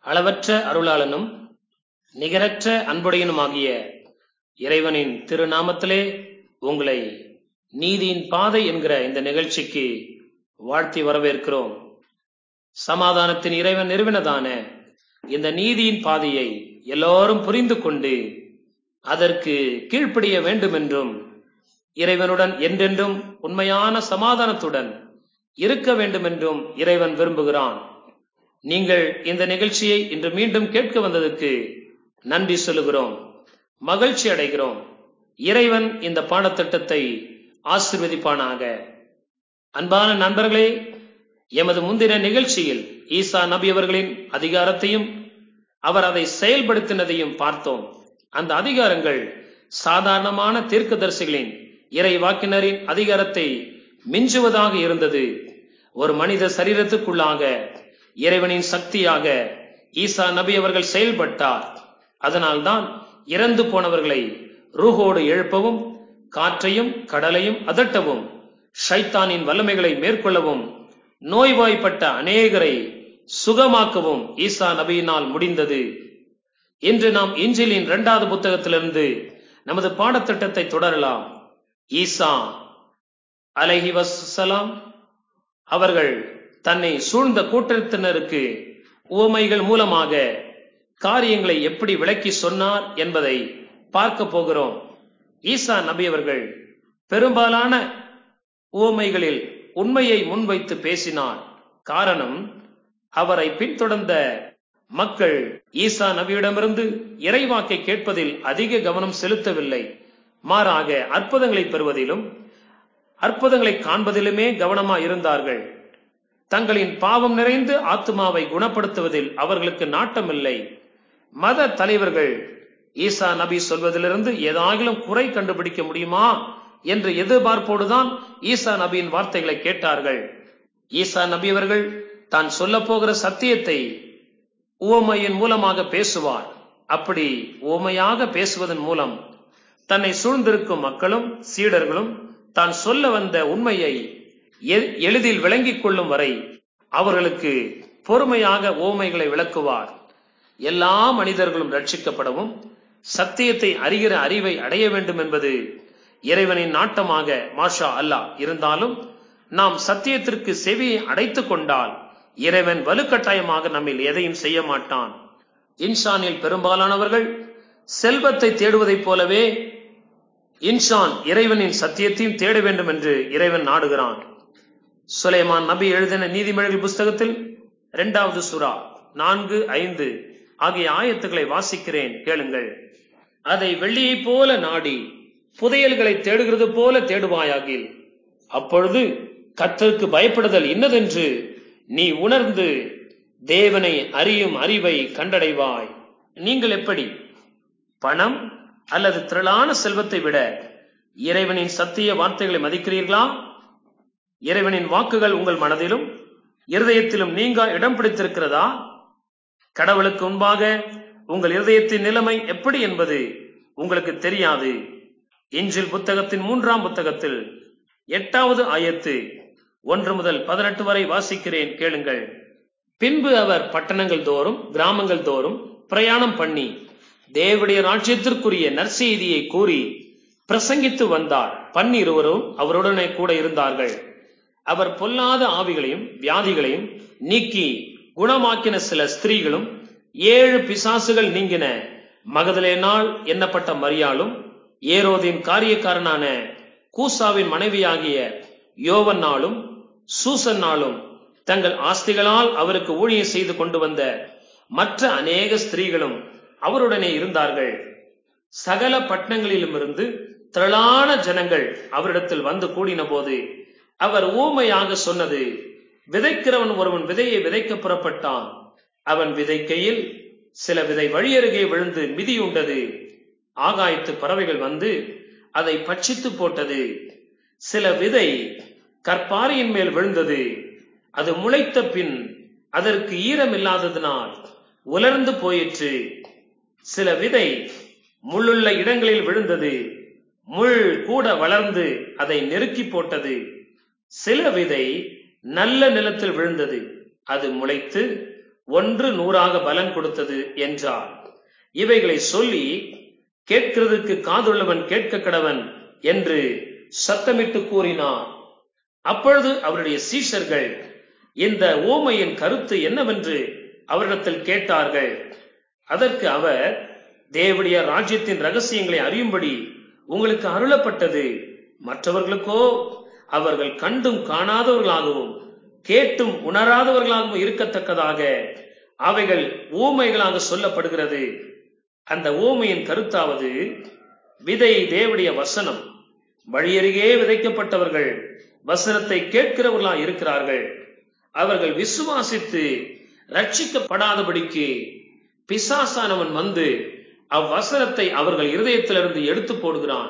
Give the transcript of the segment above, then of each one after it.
அளவற்ற அருளாளனும் நிகரற்ற அன்புடையனுமாகிய இறைவனின் திருநாமத்திலே உங்களை நீதியின் பாதை என்கிற இந்த நிகழ்ச்சிக்கு வாழ்த்தி வரவேற்கிறோம் சமாதானத்தின் இறைவன் நிறுவனதான இந்த நீதியின் பாதையை எல்லோரும் புரிந்து கொண்டு அதற்கு கீழ்ப்படிய வேண்டும் என்றும் இறைவனுடன் என்றென்றும் உண்மையான சமாதானத்துடன் இருக்க வேண்டும் என்றும் இறைவன் விரும்புகிறான் நீங்கள் இந்த நிகழ்ச்சியை இன்று மீண்டும் கேட்க வந்ததற்கு நன்றி சொல்லுகிறோம் மகிழ்ச்சி அடைகிறோம் இறைவன் இந்த பாடத்திட்டத்தை ஆசிர்வதிப்பானாக அன்பான நண்பர்களே எமது முந்தின நிகழ்ச்சியில் ஈசா நபி அவர்களின் அதிகாரத்தையும் அவர் அதை செயல்படுத்தினதையும் பார்த்தோம் அந்த அதிகாரங்கள் சாதாரணமான தீர்க்கதரிசிகளின் இறை வாக்கினரின் அதிகாரத்தை மிஞ்சுவதாக இருந்தது ஒரு மனித சரீரத்துக்குள்ளாக இறைவனின் சக்தியாக ஈசா நபி அவர்கள் செயல்பட்டார் அதனால்தான் இறந்து போனவர்களை ரூஹோடு எழுப்பவும் காற்றையும் கடலையும் அதட்டவும் ஷைத்தானின் வல்லமைகளை மேற்கொள்ளவும் நோய்வாய்ப்பட்ட அநேகரை சுகமாக்கவும் ஈசா நபியினால் முடிந்தது இன்று நாம் இஞ்சிலின் இரண்டாவது புத்தகத்திலிருந்து நமது பாடத்திட்டத்தை தொடரலாம் ஈசா அலஹி வசலாம் அவர்கள் தன்னை சூழ்ந்த கூட்டத்தினருக்கு உவமைகள் மூலமாக காரியங்களை எப்படி விளக்கி சொன்னார் என்பதை பார்க்க போகிறோம் ஈசா நபி அவர்கள் பெரும்பாலான உவமைகளில் உண்மையை முன்வைத்து பேசினார் காரணம் அவரை பின்தொடர்ந்த மக்கள் ஈசா நபியிடமிருந்து இறைவாக்கை கேட்பதில் அதிக கவனம் செலுத்தவில்லை மாறாக அற்புதங்களை பெறுவதிலும் அற்புதங்களை காண்பதிலுமே கவனமா இருந்தார்கள் தங்களின் பாவம் நிறைந்து ஆத்மாவை குணப்படுத்துவதில் அவர்களுக்கு நாட்டமில்லை மத தலைவர்கள் ஈசா நபி சொல்வதிலிருந்து ஏதாகிலும் குறை கண்டுபிடிக்க முடியுமா என்று எதிர்பார்ப்போடுதான் ஈசா நபியின் வார்த்தைகளை கேட்டார்கள் ஈசா நபி அவர்கள் தான் சொல்ல போகிற சத்தியத்தை உவமையின் மூலமாக பேசுவார் அப்படி உவமையாக பேசுவதன் மூலம் தன்னை சூழ்ந்திருக்கும் மக்களும் சீடர்களும் தான் சொல்ல வந்த உண்மையை எளிதில் விளங்கிக் கொள்ளும் வரை அவர்களுக்கு பொறுமையாக ஓமைகளை விளக்குவார் எல்லா மனிதர்களும் ரட்சிக்கப்படவும் சத்தியத்தை அறிகிற அறிவை அடைய வேண்டும் என்பது இறைவனின் நாட்டமாக மாஷா அல்லாஹ் இருந்தாலும் நாம் சத்தியத்திற்கு செவியை அடைத்துக் கொண்டால் இறைவன் வலுக்கட்டாயமாக நம்மில் எதையும் செய்ய மாட்டான் இன்சானில் பெரும்பாலானவர்கள் செல்வத்தை தேடுவதைப் போலவே இன்சான் இறைவனின் சத்தியத்தையும் தேட வேண்டும் என்று இறைவன் நாடுகிறான் சுலைமான் நபி எழுதின நீதிமொழிகள் புஸ்தகத்தில் இரண்டாவது சுறா நான்கு ஐந்து ஆகிய ஆயத்துக்களை வாசிக்கிறேன் கேளுங்கள் அதை வெள்ளியைப் போல நாடி புதையல்களை தேடுகிறது போல தேடுவாயாகில் அப்பொழுது கத்தருக்கு பயப்படுதல் இன்னதென்று நீ உணர்ந்து தேவனை அறியும் அறிவை கண்டடைவாய் நீங்கள் எப்படி பணம் அல்லது திரளான செல்வத்தை விட இறைவனின் சத்திய வார்த்தைகளை மதிக்கிறீர்களா இறைவனின் வாக்குகள் உங்கள் மனதிலும் இருதயத்திலும் நீங்க இடம் பிடித்திருக்கிறதா கடவுளுக்கு முன்பாக உங்கள் இருதயத்தின் நிலைமை எப்படி என்பது உங்களுக்கு தெரியாது இஞ்சில் புத்தகத்தின் மூன்றாம் புத்தகத்தில் எட்டாவது ஆயத்து ஒன்று முதல் பதினெட்டு வரை வாசிக்கிறேன் கேளுங்கள் பின்பு அவர் பட்டணங்கள் தோறும் கிராமங்கள் தோறும் பிரயாணம் பண்ணி தேவடைய ராஜ்யத்திற்குரிய நற்செய்தியை கூறி பிரசங்கித்து வந்தார் பன்னிருவரும் அவருடனே கூட இருந்தார்கள் அவர் பொல்லாத ஆவிகளையும் வியாதிகளையும் நீக்கி குணமாக்கின சில ஸ்திரீகளும் ஏழு பிசாசுகள் நீங்கின மகதலே நாள் எண்ணப்பட்ட மரியாளும் ஏரோதின் காரியக்காரனான கூசாவின் மனைவியாகிய யோவன் நாளும் சூசன் நாளும் தங்கள் ஆஸ்திகளால் அவருக்கு ஊழியம் செய்து கொண்டு வந்த மற்ற அநேக ஸ்திரீகளும் அவருடனே இருந்தார்கள் சகல பட்டணங்களிலும் இருந்து திரளான ஜனங்கள் அவரிடத்தில் வந்து கூடின போது அவர் ஊமையாக சொன்னது விதைக்கிறவன் ஒருவன் விதையை விதைக்க புறப்பட்டான் அவன் விதைக்கையில் சில விதை வழியருகே விழுந்து மிதியுண்டது ஆகாயத்து பறவைகள் வந்து அதை பட்சித்து போட்டது சில விதை கற்பாறையின் மேல் விழுந்தது அது முளைத்த பின் அதற்கு ஈரம் இல்லாததினால் உலர்ந்து போயிற்று சில விதை முள்ளுள்ள இடங்களில் விழுந்தது முள் கூட வளர்ந்து அதை நெருக்கி போட்டது சில விதை நல்ல நிலத்தில் விழுந்தது அது முளைத்து ஒன்று நூறாக பலன் கொடுத்தது என்றார் இவைகளை சொல்லி கேட்கிறதுக்கு காதுள்ளவன் கேட்க கடவன் என்று சத்தமிட்டு கூறினார் அப்பொழுது அவருடைய சீஷர்கள் இந்த ஓமையின் கருத்து என்னவென்று அவரிடத்தில் கேட்டார்கள் அதற்கு அவர் தேவடைய ராஜ்யத்தின் ரகசியங்களை அறியும்படி உங்களுக்கு அருளப்பட்டது மற்றவர்களுக்கோ அவர்கள் கண்டும் காணாதவர்களாகவும் கேட்டும் உணராதவர்களாகவும் இருக்கத்தக்கதாக அவைகள் ஊமைகளாக சொல்லப்படுகிறது அந்த ஊமையின் கருத்தாவது விதை தேவடைய வசனம் வழியருகே விதைக்கப்பட்டவர்கள் வசனத்தை கேட்கிறவர்களா இருக்கிறார்கள் அவர்கள் விசுவாசித்து ரட்சிக்கப்படாதபடிக்கு பிசாசானவன் வந்து அவ்வசனத்தை அவர்கள் இருதயத்திலிருந்து எடுத்து போடுகிறான்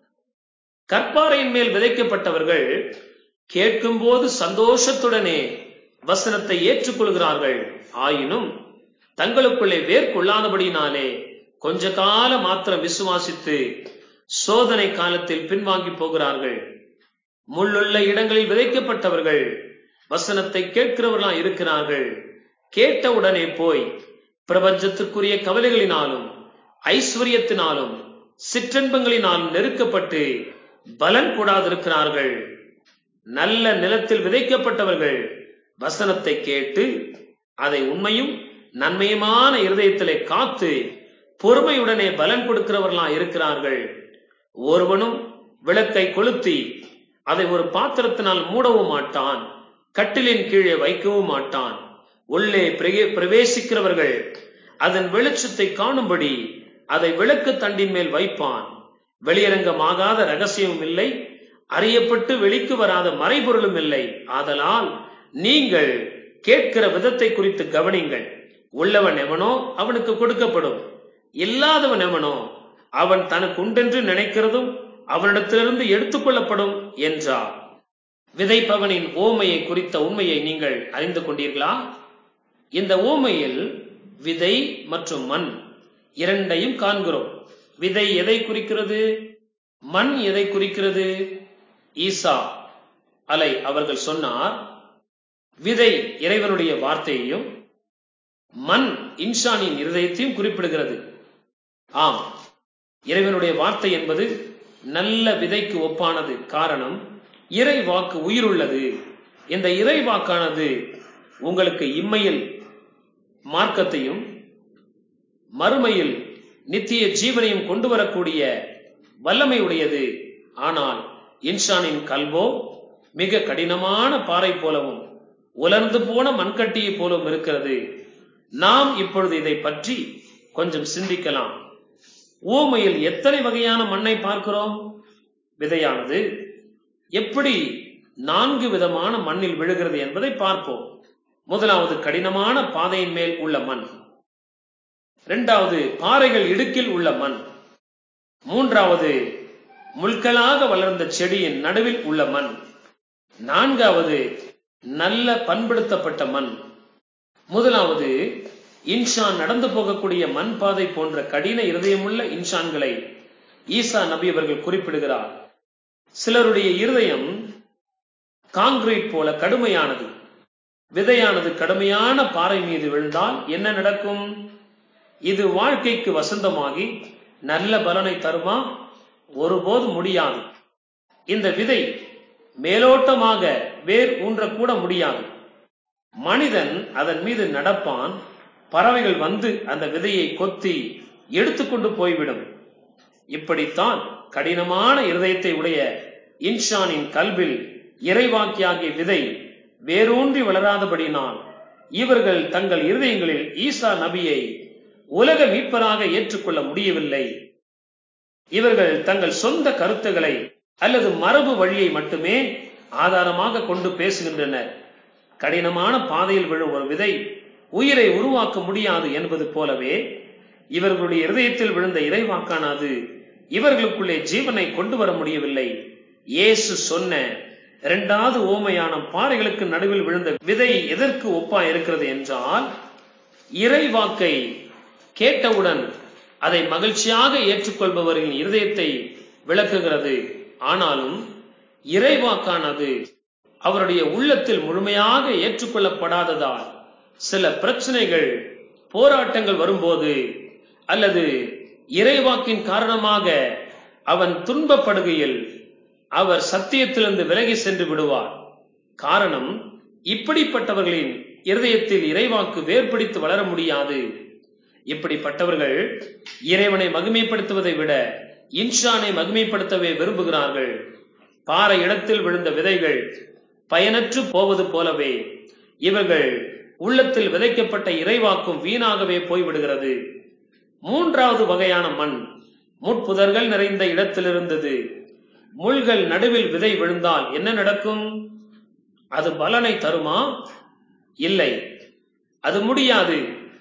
கற்பாறையின் மேல் விதைக்கப்பட்டவர்கள் கேட்கும்போது சந்தோஷத்துடனே வசனத்தை ஏற்றுக்கொள்கிறார்கள் ஆயினும் தங்களுக்குள்ளே வேர்கொள்ளாதபடினாலே கொஞ்ச கால மாத்திரம் விசுவாசித்து சோதனை காலத்தில் பின்வாங்கி போகிறார்கள் முள்ளுள்ள இடங்களில் விதைக்கப்பட்டவர்கள் வசனத்தை கேட்கிறவர்களா இருக்கிறார்கள் கேட்டவுடனே போய் பிரபஞ்சத்திற்குரிய கவலைகளினாலும் ஐஸ்வர்யத்தினாலும் சிற்றன்பங்களினாலும் நெருக்கப்பட்டு பலன் கூடாதிருக்கிறார்கள் நல்ல நிலத்தில் விதைக்கப்பட்டவர்கள் வசனத்தை கேட்டு அதை உண்மையும் நன்மையுமான இருதயத்திலே காத்து பொறுமையுடனே பலன் கொடுக்கிறவர்களா இருக்கிறார்கள் ஒருவனும் விளக்கை கொளுத்தி அதை ஒரு பாத்திரத்தினால் மூடவும் மாட்டான் கட்டிலின் கீழே வைக்கவும் மாட்டான் உள்ளே பிரவேசிக்கிறவர்கள் அதன் வெளிச்சத்தை காணும்படி அதை விளக்கு தண்டின் மேல் வைப்பான் வெளியரங்கமாகாத ரகசியமும் இல்லை அறியப்பட்டு வெளிக்கு வராத மறைபொருளும் இல்லை ஆதலால் நீங்கள் கேட்கிற விதத்தை குறித்து கவனிங்கள் உள்ளவன் எவனோ அவனுக்கு கொடுக்கப்படும் இல்லாதவன் எவனோ அவன் தனக்கு உண்டென்று நினைக்கிறதும் அவனிடத்திலிருந்து எடுத்துக்கொள்ளப்படும் என்றார் விதைப்பவனின் ஓமையை குறித்த உண்மையை நீங்கள் அறிந்து கொண்டீர்களா இந்த ஓமையில் விதை மற்றும் மண் இரண்டையும் காண்கிறோம் விதை எதை குறிக்கிறது மண் எதை குறிக்கிறது ஈசா அலை அவர்கள் சொன்னார் விதை இறைவனுடைய வார்த்தையையும் மண் இன்சானின் இருதயத்தையும் குறிப்பிடுகிறது ஆம் இறைவனுடைய வார்த்தை என்பது நல்ல விதைக்கு ஒப்பானது காரணம் இறை வாக்கு உயிருள்ளது இந்த இறை வாக்கானது உங்களுக்கு இம்மையில் மார்க்கத்தையும் மறுமையில் நித்திய ஜீவனையும் கொண்டு வரக்கூடிய வல்லமை உடையது ஆனால் இன்சானின் கல்வோ மிக கடினமான பாறை போலவும் உலர்ந்து போன மண்கட்டியை போலவும் இருக்கிறது நாம் இப்பொழுது இதை பற்றி கொஞ்சம் சிந்திக்கலாம் ஓமையில் எத்தனை வகையான மண்ணை பார்க்கிறோம் விதையானது எப்படி நான்கு விதமான மண்ணில் விழுகிறது என்பதை பார்ப்போம் முதலாவது கடினமான பாதையின் மேல் உள்ள மண் இரண்டாவது பாறைகள் இடுக்கில் உள்ள மண் மூன்றாவது முள்களாக வளர்ந்த செடியின் நடுவில் உள்ள மண் நான்காவது நல்ல பண்படுத்தப்பட்ட மண் முதலாவது இன்சான் நடந்து போகக்கூடிய மண் பாதை போன்ற கடின இருதயமுள்ள இன்சான்களை ஈசா நபி அவர்கள் குறிப்பிடுகிறார் சிலருடைய இருதயம் காங்கிரீட் போல கடுமையானது விதையானது கடுமையான பாறை மீது விழுந்தால் என்ன நடக்கும் இது வாழ்க்கைக்கு வசந்தமாகி நல்ல பலனை தருமா ஒருபோதும் முடியாது இந்த விதை மேலோட்டமாக வேர் ஊன்றக்கூட முடியாது மனிதன் அதன் மீது நடப்பான் பறவைகள் வந்து அந்த விதையை கொத்தி எடுத்துக்கொண்டு போய்விடும் இப்படித்தான் கடினமான இருதயத்தை உடைய இன்ஷானின் கல்வில் இறைவாக்கியாகிய விதை வேரூன்றி வளராதபடினால் இவர்கள் தங்கள் இருதயங்களில் ஈசா நபியை உலக மீட்பராக ஏற்றுக்கொள்ள முடியவில்லை இவர்கள் தங்கள் சொந்த கருத்துக்களை அல்லது மரபு வழியை மட்டுமே ஆதாரமாக கொண்டு பேசுகின்றனர் கடினமான பாதையில் விழும் ஒரு விதை உயிரை உருவாக்க முடியாது என்பது போலவே இவர்களுடைய இருதயத்தில் விழுந்த இறைவாக்கானது இவர்களுக்குள்ளே ஜீவனை கொண்டு வர முடியவில்லை இயேசு சொன்ன இரண்டாவது ஓமையான பாறைகளுக்கு நடுவில் விழுந்த விதை எதற்கு ஒப்பா இருக்கிறது என்றால் இறைவாக்கை கேட்டவுடன் அதை மகிழ்ச்சியாக ஏற்றுக்கொள்பவர்களின் இருதயத்தை விளக்குகிறது ஆனாலும் இறைவாக்கானது அவருடைய உள்ளத்தில் முழுமையாக ஏற்றுக்கொள்ளப்படாததால் சில பிரச்சனைகள் போராட்டங்கள் வரும்போது அல்லது இறைவாக்கின் காரணமாக அவன் துன்பப்படுகையில் அவர் சத்தியத்திலிருந்து விலகி சென்று விடுவார் காரணம் இப்படிப்பட்டவர்களின் இருதயத்தில் இறைவாக்கு வேர்பிடித்து வளர முடியாது இப்படிப்பட்டவர்கள் இறைவனை மகிமைப்படுத்துவதை விட இன்ஷானை மகிமைப்படுத்தவே விரும்புகிறார்கள் பாறை இடத்தில் விழுந்த விதைகள் பயனற்று போவது போலவே இவர்கள் உள்ளத்தில் விதைக்கப்பட்ட இறைவாக்கும் வீணாகவே போய்விடுகிறது மூன்றாவது வகையான மண் முட்புதர்கள் நிறைந்த இடத்தில் இருந்தது முள்கள் நடுவில் விதை விழுந்தால் என்ன நடக்கும் அது பலனை தருமா இல்லை அது முடியாது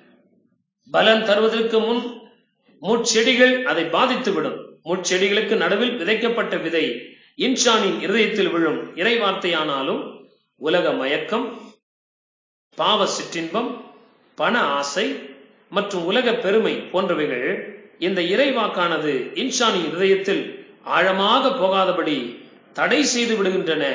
பலன் தருவதற்கு முன் முட்செடிகள் அதை பாதித்துவிடும் முட்செடிகளுக்கு நடுவில் விதைக்கப்பட்ட விதை இன்சானின் இருதயத்தில் விழும் இறை வார்த்தையானாலும் உலக மயக்கம் பாவ சிற்றின்பம் பண ஆசை மற்றும் உலக பெருமை போன்றவைகள் இந்த இறைவாக்கானது இன்சானின் இதயத்தில் ஆழமாக போகாதபடி தடை செய்து விடுகின்றன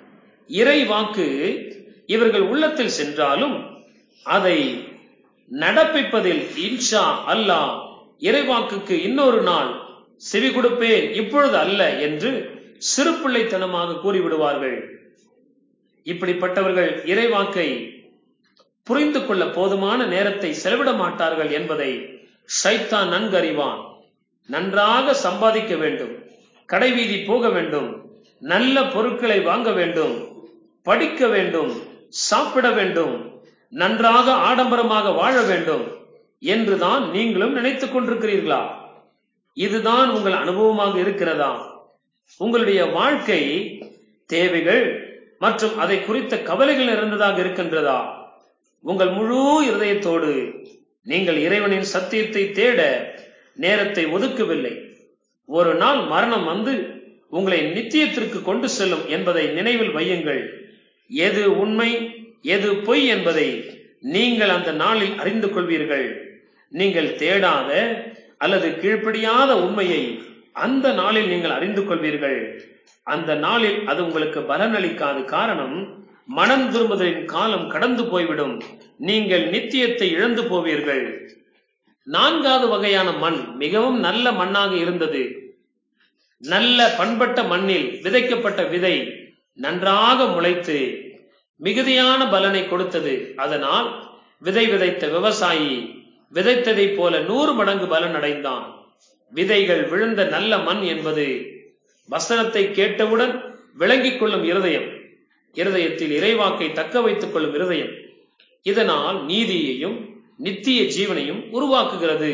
இறை வாக்கு இவர்கள் உள்ளத்தில் சென்றாலும் அதை நடப்பிப்பதில் இன்ஷா அல்லாஹ் இறைவாக்குக்கு இன்னொரு நாள் செவி கொடுப்பேன் இப்பொழுது அல்ல என்று சிறுபிள்ளைத்தனமாக கூறிவிடுவார்கள் இப்படிப்பட்டவர்கள் இறைவாக்கை புரிந்து கொள்ள போதுமான நேரத்தை செலவிட மாட்டார்கள் என்பதை சைத்தான் நன்கறிவான் நன்றாக சம்பாதிக்க வேண்டும் கடைவீதி போக வேண்டும் நல்ல பொருட்களை வாங்க வேண்டும் படிக்க வேண்டும் சாப்பிட வேண்டும் நன்றாக ஆடம்பரமாக வாழ வேண்டும் என்றுதான் நீங்களும் நினைத்துக் கொண்டிருக்கிறீர்களா இதுதான் உங்கள் அனுபவமாக இருக்கிறதா உங்களுடைய வாழ்க்கை தேவைகள் மற்றும் அதை குறித்த கவலைகள் நிறைந்ததாக இருக்கின்றதா உங்கள் முழு இருதயத்தோடு நீங்கள் இறைவனின் சத்தியத்தை தேட நேரத்தை ஒதுக்கவில்லை ஒரு நாள் மரணம் வந்து உங்களை நித்தியத்திற்கு கொண்டு செல்லும் என்பதை நினைவில் வையுங்கள் எது உண்மை எது பொய் என்பதை நீங்கள் அந்த நாளில் அறிந்து கொள்வீர்கள் நீங்கள் தேடாத அல்லது கீழ்ப்படியாத உண்மையை அந்த நாளில் நீங்கள் அறிந்து கொள்வீர்கள் அந்த நாளில் அது உங்களுக்கு பலனளிக்காது காரணம் மனம் திரும்புதலின் காலம் கடந்து போய்விடும் நீங்கள் நித்தியத்தை இழந்து போவீர்கள் நான்காவது வகையான மண் மிகவும் நல்ல மண்ணாக இருந்தது நல்ல பண்பட்ட மண்ணில் விதைக்கப்பட்ட விதை நன்றாக முளைத்து மிகுதியான பலனை கொடுத்தது அதனால் விதை விதைத்த விவசாயி விதைத்ததைப் போல நூறு மடங்கு பலன் அடைந்தான் விதைகள் விழுந்த நல்ல மண் என்பது வசனத்தை கேட்டவுடன் விளங்கிக் கொள்ளும் இருதயம் இருதயத்தில் இறைவாக்கை தக்க வைத்துக் கொள்ளும் இருதயம் இதனால் நீதியையும் நித்திய ஜீவனையும் உருவாக்குகிறது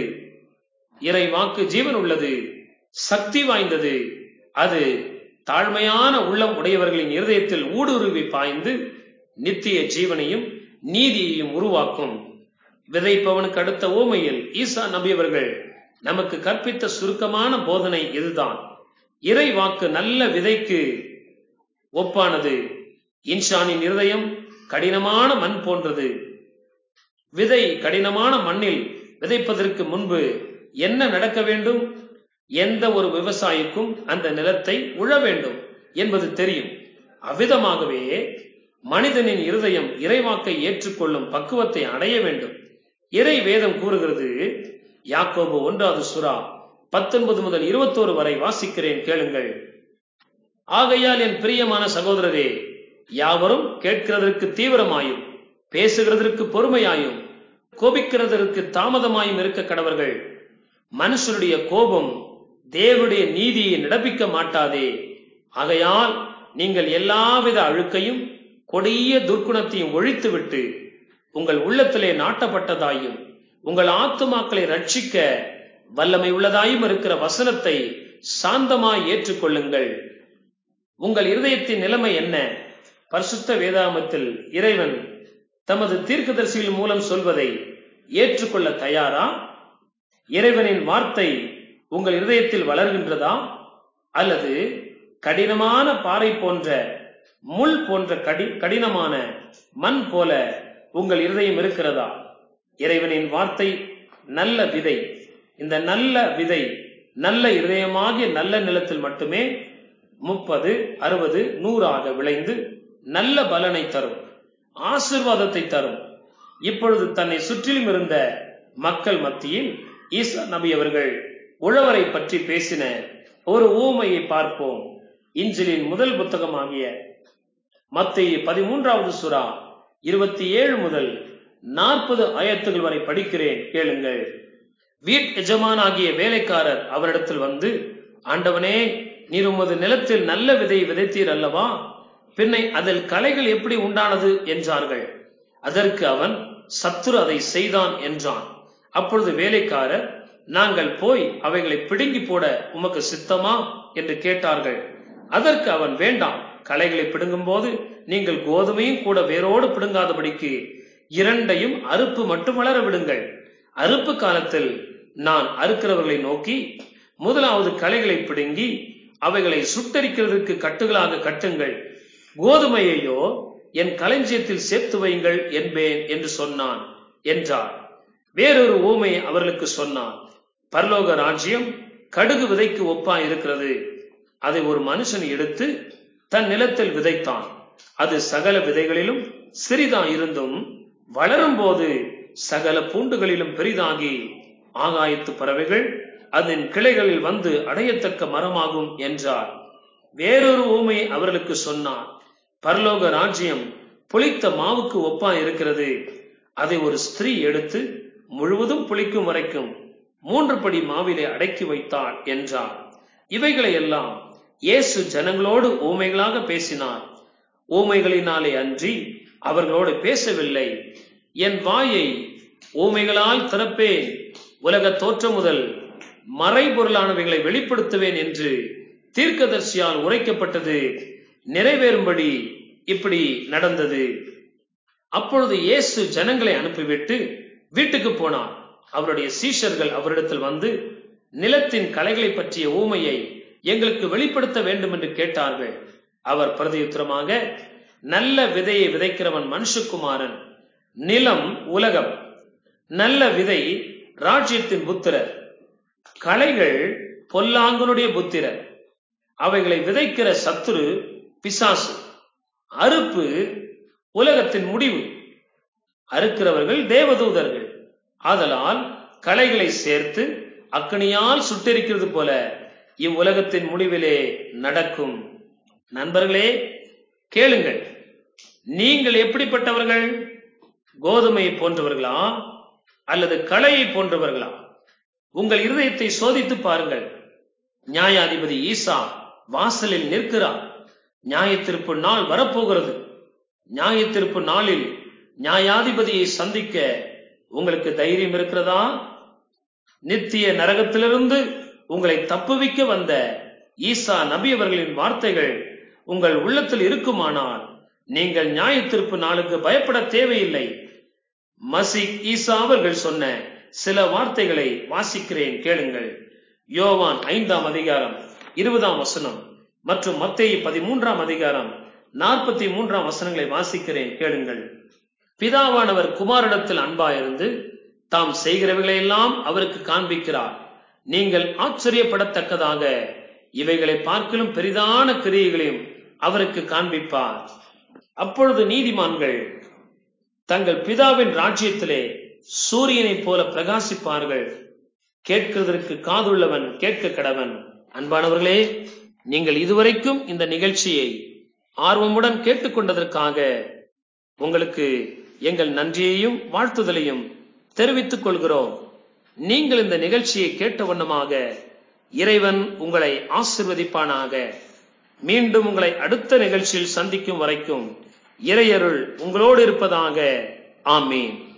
இறை வாக்கு ஜீவன் உள்ளது சக்தி வாய்ந்தது அது தாழ்மையான உள்ளம் உடையவர்களின் இருதயத்தில் ஊடுருவி பாய்ந்து நித்திய ஜீவனையும் நீதியையும் உருவாக்கும் விதைப்பவனுக்கு அடுத்த ஓமையில் ஈசா நபி அவர்கள் நமக்கு கற்பித்த சுருக்கமான போதனை இதுதான் இறை வாக்கு நல்ல விதைக்கு ஒப்பானது இன்சானின் இருதயம் கடினமான மண் போன்றது விதை கடினமான மண்ணில் விதைப்பதற்கு முன்பு என்ன நடக்க வேண்டும் எந்த ஒரு விவசாயிக்கும் அந்த நிலத்தை உழ வேண்டும் என்பது தெரியும் அவ்விதமாகவே மனிதனின் இருதயம் இறைவாக்கை ஏற்றுக்கொள்ளும் பக்குவத்தை அடைய வேண்டும் இறை வேதம் கூறுகிறது யாக்கோபு ஒன்றாவது சுறா பத்தொன்பது முதல் இருபத்தோரு வரை வாசிக்கிறேன் கேளுங்கள் ஆகையால் என் பிரியமான சகோதரரே யாவரும் கேட்கிறதற்கு தீவிரமாயும் பேசுகிறதற்கு பொறுமையாயும் கோபிக்கிறதற்கு தாமதமாயும் இருக்க கடவர்கள் மனுஷனுடைய கோபம் தேவனுடைய நீதியை நடப்பிக்க மாட்டாதே ஆகையால் நீங்கள் எல்லாவித அழுக்கையும் கொடிய துர்க்குணத்தையும் ஒழித்துவிட்டு உங்கள் உள்ளத்திலே நாட்டப்பட்டதாயும் உங்கள் ஆத்துமாக்களை ரட்சிக்க வல்லமை உள்ளதாயும் இருக்கிற வசனத்தை சாந்தமாய் ஏற்றுக்கொள்ளுங்கள் உங்கள் இருதயத்தின் நிலைமை என்ன பரிசுத்த வேதாமத்தில் இறைவன் தமது தீர்க்கதரிசிகள் மூலம் சொல்வதை ஏற்றுக்கொள்ள தயாரா இறைவனின் வார்த்தை உங்கள் இருதயத்தில் வளர்கின்றதா அல்லது கடினமான பாறை போன்ற முள் போன்ற கடி கடினமான மண் போல உங்கள் இருதயம் இருக்கிறதா இறைவனின் வார்த்தை நல்ல விதை இந்த நல்ல விதை நல்ல இருதயமாகிய நல்ல நிலத்தில் மட்டுமே முப்பது அறுபது நூறாக விளைந்து நல்ல பலனை தரும் ஆசிர்வாதத்தை தரும் இப்பொழுது தன்னை சுற்றிலும் இருந்த மக்கள் மத்தியில் ஈசா நபி அவர்கள் உழவரை பற்றி பேசின ஒரு ஊமையை பார்ப்போம் இஞ்சிலின் முதல் புத்தகமாகிய மத்திய பதிமூன்றாவது சுறா இருபத்தி ஏழு முதல் நாற்பது ஆயத்துகள் வரை படிக்கிறேன் கேளுங்கள் வீட் எஜமானாகிய வேலைக்காரர் அவரிடத்தில் வந்து ஆண்டவனே நீர் உமது நிலத்தில் நல்ல விதை விதைத்தீர் அல்லவா பின்னை அதில் களைகள் எப்படி உண்டானது என்றார்கள் அதற்கு அவன் சத்துரு அதை செய்தான் என்றான் அப்பொழுது வேலைக்காரர் நாங்கள் போய் அவைகளை பிடுங்கி போட உமக்கு சித்தமா என்று கேட்டார்கள் அதற்கு அவன் வேண்டாம் களைகளை பிடுங்கும் போது நீங்கள் கோதுமையும் கூட வேரோடு பிடுங்காதபடிக்கு இரண்டையும் அறுப்பு மட்டும் வளர விடுங்கள் அறுப்பு காலத்தில் நான் அறுக்கிறவர்களை நோக்கி முதலாவது களைகளை பிடுங்கி அவைகளை சுட்டரிக்கிறதற்கு கட்டுகளாக கட்டுங்கள் கோதுமையையோ என் களஞ்சியத்தில் சேர்த்து வையுங்கள் என்பேன் என்று சொன்னான் என்றார் வேறொரு ஊமை அவர்களுக்கு சொன்னான் பரலோக ராஜ்யம் கடுகு விதைக்கு ஒப்பா இருக்கிறது அதை ஒரு மனுஷன் எடுத்து தன் நிலத்தில் விதைத்தான் அது சகல விதைகளிலும் சிறிதா இருந்தும் வளரும் போது சகல பூண்டுகளிலும் பெரிதாகி ஆகாயத்து பறவைகள் அதன் கிளைகளில் வந்து அடையத்தக்க மரமாகும் என்றார் வேறொரு ஊமை அவர்களுக்கு சொன்னார் பரலோக ராஜ்யம் புளித்த மாவுக்கு ஒப்பா இருக்கிறது அதை ஒரு ஸ்திரீ எடுத்து முழுவதும் புளிக்கும் வரைக்கும் மூன்று படி மாவிலே அடக்கி வைத்தாள் என்றார் இவைகளை எல்லாம் இயேசு ஜனங்களோடு ஊமைகளாக பேசினார் ஊமைகளினாலே அன்றி அவர்களோடு பேசவில்லை என் வாயை ஊமைகளால் திறப்பேன் உலக தோற்றம் முதல் மறைபொருளானவைகளை வெளிப்படுத்துவேன் என்று தீர்க்கதர்சியால் உரைக்கப்பட்டது நிறைவேறும்படி இப்படி நடந்தது அப்பொழுது இயேசு ஜனங்களை அனுப்பிவிட்டு வீட்டுக்கு போனார் அவருடைய சீஷர்கள் அவரிடத்தில் வந்து நிலத்தின் கலைகளை பற்றிய ஊமையை எங்களுக்கு வெளிப்படுத்த வேண்டும் என்று கேட்டார்கள் அவர் பிரதியுத்தரமாக நல்ல விதையை விதைக்கிறவன் மனுஷகுமாரன் நிலம் உலகம் நல்ல விதை ராஜ்யத்தின் புத்திரர் கலைகள் பொல்லாங்கனுடைய புத்திரர் அவைகளை விதைக்கிற சத்துரு பிசாசு அறுப்பு உலகத்தின் முடிவு அறுக்கிறவர்கள் தேவதூதர்கள் ஆதலால் கலைகளை சேர்த்து அக்கனியால் சுட்டெரிக்கிறது போல இவ்வுலகத்தின் முடிவிலே நடக்கும் நண்பர்களே கேளுங்கள் நீங்கள் எப்படிப்பட்டவர்கள் கோதுமை போன்றவர்களா அல்லது களையை போன்றவர்களா உங்கள் இருதயத்தை சோதித்து பாருங்கள் நியாயாதிபதி ஈசா வாசலில் நிற்கிறார் நியாயத்திருப்பு நாள் வரப்போகிறது நியாயத்திருப்பு நாளில் நியாயாதிபதியை சந்திக்க உங்களுக்கு தைரியம் இருக்கிறதா நித்திய நரகத்திலிருந்து உங்களை தப்புவிக்க வந்த ஈசா நபி அவர்களின் வார்த்தைகள் உங்கள் உள்ளத்தில் இருக்குமானால் நீங்கள் நியாயத்திருப்பு நாளுக்கு பயப்பட தேவையில்லை மசிக் ஈசா அவர்கள் சொன்ன சில வார்த்தைகளை வாசிக்கிறேன் கேளுங்கள் யோவான் ஐந்தாம் அதிகாரம் இருபதாம் வசனம் மற்றும் மத்தேயு பதிமூன்றாம் அதிகாரம் நாற்பத்தி மூன்றாம் வசனங்களை வாசிக்கிறேன் கேளுங்கள் பிதாவானவர் குமாரிடத்தில் அன்பாயிருந்து தாம் செய்கிறவைகளை எல்லாம் அவருக்கு காண்பிக்கிறார் நீங்கள் ஆச்சரியப்படத்தக்கதாக இவைகளை பார்க்கலும் பெரிதான கிரியைகளையும் அவருக்கு காண்பிப்பார் அப்பொழுது நீதிமான்கள் தங்கள் பிதாவின் ராஜ்யத்திலே சூரியனைப் போல பிரகாசிப்பார்கள் கேட்கிறதற்கு காதுள்ளவன் கேட்க கடவன் அன்பானவர்களே நீங்கள் இதுவரைக்கும் இந்த நிகழ்ச்சியை ஆர்வமுடன் கேட்டுக்கொண்டதற்காக உங்களுக்கு எங்கள் நன்றியையும் வாழ்த்துதலையும் தெரிவித்துக் கொள்கிறோம் நீங்கள் இந்த நிகழ்ச்சியை கேட்ட வண்ணமாக இறைவன் உங்களை ஆசிர்வதிப்பானாக மீண்டும் உங்களை அடுத்த நிகழ்ச்சியில் சந்திக்கும் வரைக்கும் இறையருள் உங்களோடு இருப்பதாக ஆமீன்